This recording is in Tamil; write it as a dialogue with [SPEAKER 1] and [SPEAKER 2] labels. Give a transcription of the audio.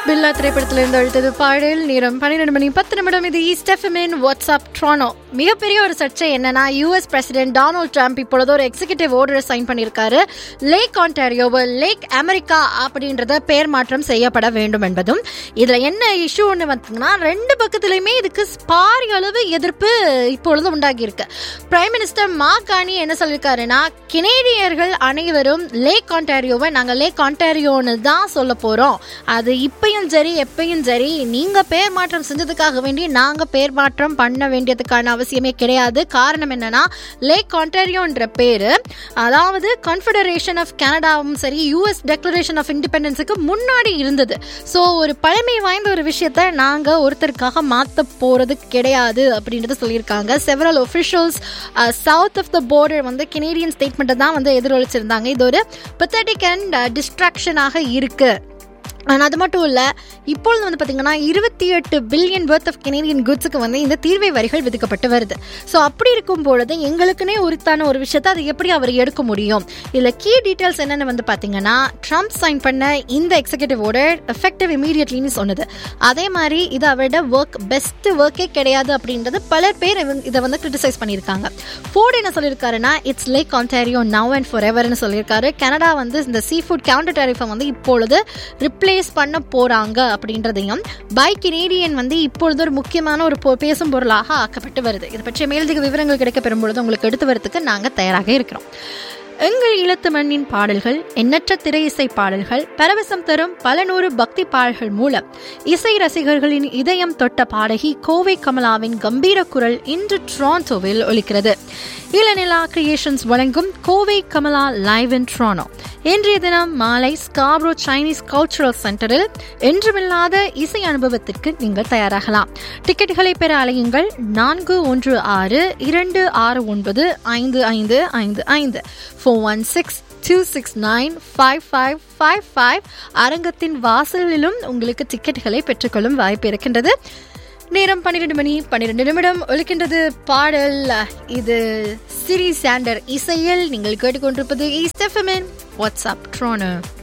[SPEAKER 1] பில்லா திரைப்படத்திலிருந்து அழுத்தது பாடல் நேரம் பன்னிரெண்டு மணி பத்து நிமிடம் இது ஈஸ்ட் எஃப்எம்இன் வாட்ஸ்அப் ட்ரானோ மிகப்பெரிய ஒரு சர்ச்சை என்னன்னா யூஎஸ் பிரசிடென்ட் டொனால்ட் ட்ரம்ப் இப்பொழுது ஒரு எக்ஸிகியூட்டிவ் ஆர்டர் சைன் பண்ணியிருக்காரு லேக் ஆன்டாரியோவை லேக் அமெரிக்கா அப்படின்றத பேர் மாற்றம் செய்யப்பட வேண்டும் என்பதும் இதுல என்ன இஷ்யூ ஒன்று பார்த்தீங்கன்னா ரெண்டு பக்கத்துலையுமே இதுக்கு பாரிய அளவு எதிர்ப்பு இப்பொழுது உண்டாகி இருக்கு பிரைம் மினிஸ்டர் மார்க் கானி என்ன சொல்லியிருக்காருன்னா கெனேடியர்கள் அனைவரும் லேக் ஆன்டாரியோவை நாங்கள் லேக் ஆன்டாரியோன்னு தான் சொல்ல போறோம் அது இப்பயும் சரி எப்பயும் சரி நீங்க பேர் மாற்றம் செஞ்சதுக்காக வேண்டி நாங்க பேர் மாற்றம் பண்ண வேண்டியதுக்கான அவசியமே கிடையாது காரணம் என்னன்னா லேக் ஆன்டாரியோன்ற பேரு அதாவது கான்ஃபெடரேஷன் ஆஃப் கனடாவும் சரி யூஎஸ் டெக்ளரேஷன் ஆஃப் இண்டிபெண்டன்ஸுக்கு முன்னாடி இருந்தது ஸோ ஒரு பழமை வாய்ந்த ஒரு விஷயத்த நாங்க ஒருத்தருக்காக மாத்த போறது கிடையாது அப்படின்றத சொல்லியிருக்காங்க several officials south of the border வந்து கெனேடியன் ஸ்டேட்மெண்ட்டை தான் வந்து எதிரொலிச்சிருந்தாங்க இது ஒரு பத்தட்டிக் அண்ட் டிஸ்ட்ராக்ஷனாக இருக்கு ஆனால் அது மட்டும் இல்லை இப்பொழுது வந்து பார்த்தீங்கன்னா இருபத்தி எட்டு பில்லியன் worth ஆஃப் கெனேடியன் குட்ஸுக்கு வந்து இந்த தீர்வை வரிகள் விதிக்கப்பட்டு வருது ஸோ அப்படி இருக்கும் பொழுது எங்களுக்குனே உரித்தான ஒரு விஷயத்தை அதை எப்படி அவர் எடுக்க முடியும் இதில் கீ டீட்டெயில்ஸ் என்னென்னு வந்து பார்த்தீங்கன்னா ட்ரம்ப் சைன் பண்ண இந்த எக்ஸிகூட்டிவ் ஆர்டர் எஃபெக்டிவ் இமீடியட்லின்னு சொன்னது அதே மாதிரி இது அவரோட ஒர்க் பெஸ்ட் ஒர்க்கே கிடையாது அப்படின்றது பலர் பேர் இவங்க- இதை வந்து கிரிட்டிசைஸ் பண்ணியிருக்காங்க ஃபோர்ட் என்ன சொல்லியிருக்காருன்னா it's lake Ontario now and for எவர்னு சொல்லியிருக்காரு கனடா வந்து இந்த சீ ஃபுட் கவுண்டர் டேரிஃபை வந்து இப்பொழுது ரிப்ளேஸ் பண்ண போறாங்க அப்படின்றதையும் பை கெனேடியன் வந்து இப்பொழுது ஒரு முக்கியமான ஒரு பொ- பேசும் பொருளாக ஆக்கப்பட்டு வருது இதை பற்றிய மேலதிக விவரங்கள் கிடைக்க பெறும்பொழுது உங்களுக்கு எடுத்து வரதுக்கு நாங்கள் தயாராக இருக்கிறோம் எங்கள் ஈழத்து மண்ணின் பாடல்கள் எண்ணற்ற திரை இசை பாடல்கள் பரவசம் தரும் பல நூறு பக்தி பாடல்கள் மூலம் இசை ரசிகர்களின் இதயம் தொட்ட பாடகி கோவை கமலாவின் கம்பீர குரல் இன்று டொராண்டோவில் ஒலிக்கிறது இளநிலா கிரியேஷன்ஸ் வழங்கும் கோவை கமலா லைவ் இன் ட்ரானோ இன்றைய தினம் மாலை ஸ்காப்ரோ சைனீஸ் கல்ச்சுரல் சென்டரில் என்றுமில்லாத இசை அனுபவத்திற்கு நீங்கள் தயாராகலாம் டிக்கெட்டுகளை பெற அலையுங்கள் நான்கு ஒன்று ஆறு இரண்டு ஆறு ஒன்பது ஐந்து ஐந்து ஐந்து ஐந்து four one six two six nine five five five five அரங்கத்தின் வாசலிலும் உங்களுக்கு டிக்கெட்டுகளை பெற்றுக்கொள்ளும் வாய்ப்பு இருக்கின்றது நேரம் பன்னிரெண்டு மணி பன்னிரெண்டு நிமிடம் ஒலிக்கின்றது பாடல் இது சிரி சாண்டர் இசையில் நீங்கள் கேட்டுக்கொண்டிருப்பது ஈஸ்ட் எஃப்எம்என் வாட்ஸ்அப் ட்ரோனர்